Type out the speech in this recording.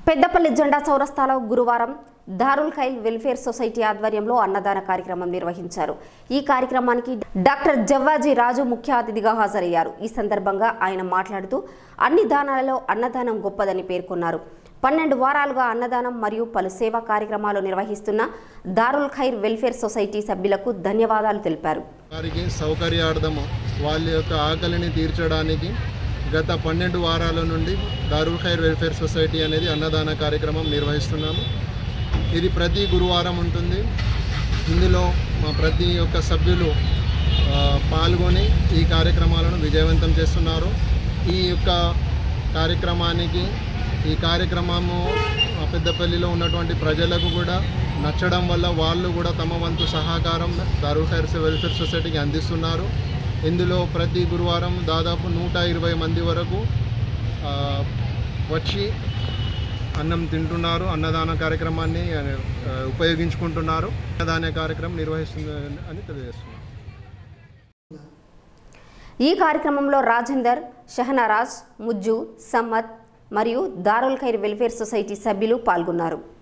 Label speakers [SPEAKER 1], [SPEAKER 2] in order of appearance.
[SPEAKER 1] పెద్దపల్లి జెండా చౌరస్తాలో గురువారం దారుల్ ఖైల్ వెల్ఫేర్ సొసైటీ ఆధ్వర్యంలో అన్నదాన కార్యక్రమం నిర్వహించారు ఈ కార్యక్రమానికి డాక్టర్ జవ్వాజీ రాజు ముఖ్య అతిథిగా హాజరయ్యారు ఈ సందర్భంగా ఆయన మాట్లాడుతూ అన్ని దానాలలో అన్నదానం గొప్పదని పేర్కొన్నారు పన్నెండు వారాలుగా అన్నదానం మరియు పలు సేవా కార్యక్రమాలు నిర్వహిస్తున్న దారుల్ ఖైర్ వెల్ఫేర్ సొసైటీ సభ్యులకు ధన్యవాదాలు తెలిపారు
[SPEAKER 2] వారికి సౌకర్యార్థము వాళ్ళ యొక్క ఆకలిని తీర్చడానికి గత పన్నెండు వారాల నుండి దారుల్ ఖైర్ వెల్ఫేర్ సొసైటీ అనేది అన్నదాన కార్యక్రమం నిర్వహిస్తున్నాము ఇది ప్రతి గురువారం ఉంటుంది ఇందులో మా ప్రతి ఒక్క సభ్యులు ఆ, పాల్గొని ఈ కార్యక్రమాలను విజయవంతం చేస్తున్నారు ఈ యొక్క కార్యక్రమానికి ఈ కార్యక్రమము ఆ, పెద్దపల్లిలో ఉన్నటువంటి ప్రజలకు కూడా నచ్చడం వల్ల వాళ్ళు కూడా తమ వంతు సహకారం దారుల్ ఖైర్ వెల్ఫేర్ సొసైటీకి అందిస్తున్నారు ఇందులో ప్రతి గురువారం దాదాపు నూట ఇరవై మంది వరకు ఆ, వచ్చి అన్నం తింటున్నారు అన్నదాన కార్యక్రమాన్ని ఆ, ఉపయోగించుకుంటున్నారు అన్నదాన కార్యక్రమం నిర్వహిస్తుంది అని తెలియజేస్తున్నారు
[SPEAKER 1] ఈ కార్యక్రమంలో రాజేందర్ షహనారాజ్ ముజ్జు సమ్మత్ మరియు దారుల్ ఖైర్ వెల్ఫేర్ సొసైటీ సభ్యులు పాల్గొన్నారు